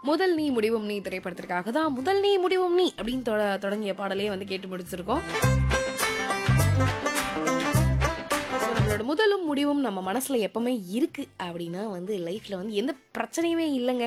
முதல் நீ முடிவும் நீ திரைப்படத்திற்காக தான் முதல் நீ முடிவும் நீ அப்படின்னு தொட- தொடங்கிய பாடலையே வந்து கேட்டு முடிச்சிருக்கோம் So, நம்மளோட முதலும் முடிவும் நம்ம மனசுல எப்பவுமே இருக்கு அப்படின்னா வந்து லைஃப்ல வந்து எந்த பிரச்சனையுமே இல்லைங்க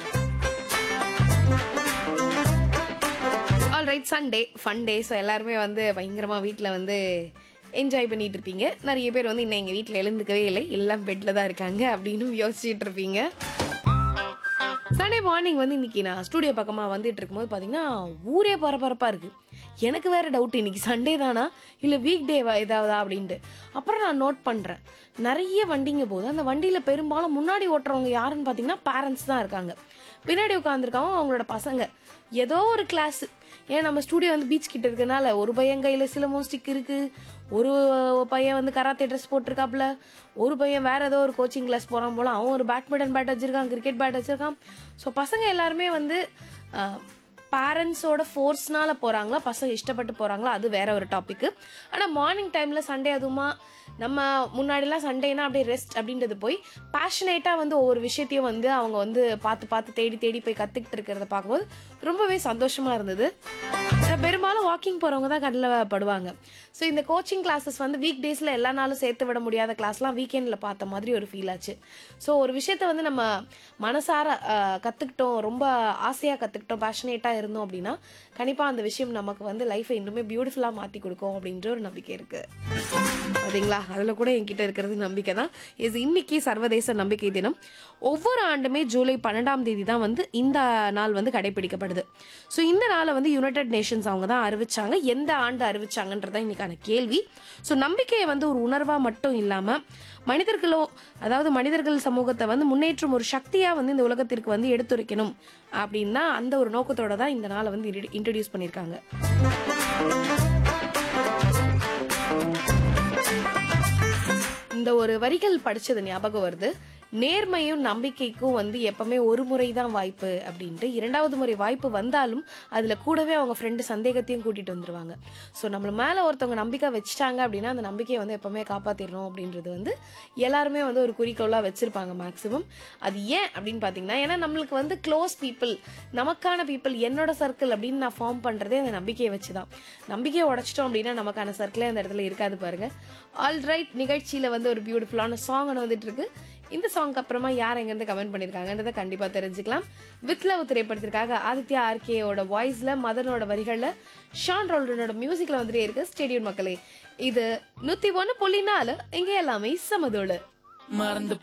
alright Sunday fun day so எல்லாருமே வந்து பயங்கரமாக வீட்டில் வந்து என்ஜாய் பண்ணிட்டு இருப்பீங்க நிறைய பேர் வந்து இன்னும் எங்கள் வீட்டில் எழுந்துக்கவே இல்லை எல்லாம் பெட்டில் தான் இருக்காங்க அப்படின்னு யோசிச்சுட்டு இருப்பீங்க சண்டே மார்னிங் வந்து இன்னைக்கு நான் ஸ்டூடியோ பக்கமாக வந்துட்டு இருக்கும்போது பார்த்தீங்கன்னா ஊரே பரபரப்பாக இருக்குது எனக்கு வேற டவுட் இன்னைக்கு சண்டே தானா இல்லை வீக் டேவா ஏதாவதா அப்படின்ட்டு அப்புறம் நான் நோட் பண்ணுறேன் நிறைய வண்டிங்க போகுது அந்த வண்டியில் பெரும்பாலும் முன்னாடி ஓட்டுறவங்க யாருன்னு பார்த்தீங்கன்னா பேரண்ட்ஸ் தான் இருக்காங்க பின்னாடி உட்காந்துருக்காங்க அவங்களோட பசங்க ஏதோ ஒரு கிளாஸ் ஏன் நம்ம ஸ்டூடியோ வந்து பீச் கிட்ட இருக்கனால ஒரு பையன் கையில் சிலம்பம் ஸ்டிக் இருக்கு ஒரு பையன் வந்து கராத்தே ட்ரெஸ் போட்டிருக்காப்புல ஒரு பையன் வேற ஏதோ ஒரு கோச்சிங் கிளாஸ் போறான் போல அவன் ஒரு பேட்மிண்டன் பேட் வச்சிருக்கான் கிரிக்கெட் பேட் வச்சிருக்கான் ஸோ பசங்க எல்லாருமே வந்து பேரண்ட்ஸோட ஃபோர்ஸ்னால போறாங்களா பசங்க இஷ்டப்பட்டு போறாங்களா அது வேற ஒரு டாபிக் ஆனால் மார்னிங் டைம்ல சண்டே அதுவுமா நம்ம முன்னாடிலாம் சண்டேனா அப்படியே ரெஸ்ட் அப்படின்றது போய் பேஷனேட்டாக வந்து ஒவ்வொரு விஷயத்தையும் வந்து அவங்க வந்து பார்த்து பார்த்து தேடி தேடி போய் கற்றுக்கிட்டு இருக்கிறத பார்க்கும்போது ரொம்பவே சந்தோஷமா இருந்தது ஆனா, பெரும்பாலும் வாக்கிங் போகிறவங்க தான் கண்ணில் படுவாங்க ஸோ இந்த கோச்சிங் கிளாஸஸ் வந்து வீக் டேஸில் எல்லா நாளும் சேர்த்து விட முடியாத கிளாஸ்லாம் வீக்கெண்டில் பார்த்த மாதிரி ஒரு ஃபீல் ஆச்சு ஸோ ஒரு விஷயத்த வந்து நம்ம மனசார அஹ், கத்துக்கிட்டோம் ரொம்ப ஆசையாக கற்றுக்கிட்டோம் பேஷனேட்டாக இருந்தோம் அப்படின்னா கண்டிப்பாக அந்த விஷயம் நமக்கு வந்து லைஃப்பை இன்னுமே பியூட்டிஃபுல்லாக மாற்றி கொடுக்கும் அப்படின்ற ஒரு நம்பிக்கை இருக்குது பாத்தீங்களா அதில் கூட என்கிட்ட இருக்கிறது நம்பிக்கை தான் இது இன்னைக்கு சர்வதேச நம்பிக்கை தினம் ஒவ்வொரு ஆண்டுமே ஜூலை பன்னெண்டாம் தேதி தான் வந்து இந்த நாள் வந்து கடைபிடிக்கப்படுது ஸோ இந்த நாளை வந்து யுனைடெட் நேஷன்ஸ் அவங்க தான் அறிவிச்சாங்க எந்த ஆண்டு அறிவிச்சாங்கன்றதான் இன்னைக்கான கேள்வி ஸோ நம்பிக்கையை வந்து ஒரு உணர்வாக மட்டும் இல்லாமல் மனிதர்களோ அதாவது மனிதர்கள் சமூகத்தை வந்து முன்னேற்றும் ஒரு சக்தியாக வந்து இந்த உலகத்திற்கு வந்து எடுத்துரைக்கணும் அப்படின்னா அந்த ஒரு நோக்கத்தோட தான் இந்த நாளை வந்து இன்ட்ரடியூஸ் பண்ணியிருக்காங்க இந்த ஒரு வரிகள் படிச்சது ஞாபகம் வருது நேர்மையும் நம்பிக்கைக்கும் வந்து எப்பவுமே ஒரு முறை தான் வாய்ப்பு அப்படின்ட்டு இரண்டாவது முறை வாய்ப்பு வந்தாலும் அதுல கூடவே அவங்க ஃப்ரெண்டு சந்தேகத்தையும் கூட்டிட்டு வந்துருவாங்க ஸோ நம்ம மேல ஒருத்தவங்க நம்பிக்கை வச்சுட்டாங்க அப்படின்னா அந்த நம்பிக்கையை வந்து எப்பவுமே காப்பாத்திடணும் அப்படின்றது வந்து எல்லாருமே வந்து ஒரு குறிக்கோளா வச்சிருப்பாங்க மேக்சிமம் அது ஏன் அப்படின்னு பாத்தீங்கன்னா ஏன்னா நம்மளுக்கு வந்து க்ளோஸ் பீப்புள் நமக்கான பீப்புள் என்னோட சர்க்கிள் அப்படின்னு நான் ஃபார்ம் பண்றதே அந்த நம்பிக்கையை வச்சுதான் நம்பிக்கையை உடைச்சிட்டோம் அப்படின்னா நமக்கான சர்க்கிளே அந்த இடத்துல இருக்காது பாருங்க ஆல்ரைட் நிகழ்ச்சியில வந்து ஒரு பியூட்டிஃபுல்லான சாங் வந்துட்டு இருக்கு இந்த சாங்க்கு அப்புறமா யார் எங்கேருந்து கமெண்ட் பண்ணியிருக்காங்கன்றதை கண்டிப்பா தெரிஞ்சுக்கலாம் வித் லவ் திரைப்படத்திற்காக ஆதித்யா ஆர்கேயோட வாய்ஸ்ல மதனோட வரிகள்ல ஷான் ரோல்டனோட மியூசிக்ல வந்துட்டே இருக்கு ஸ்டேடியம் மக்களே இது நூத்தி ஒன்னு புள்ளி நாலு இங்க எல்லாமே சமதோடு மறந்து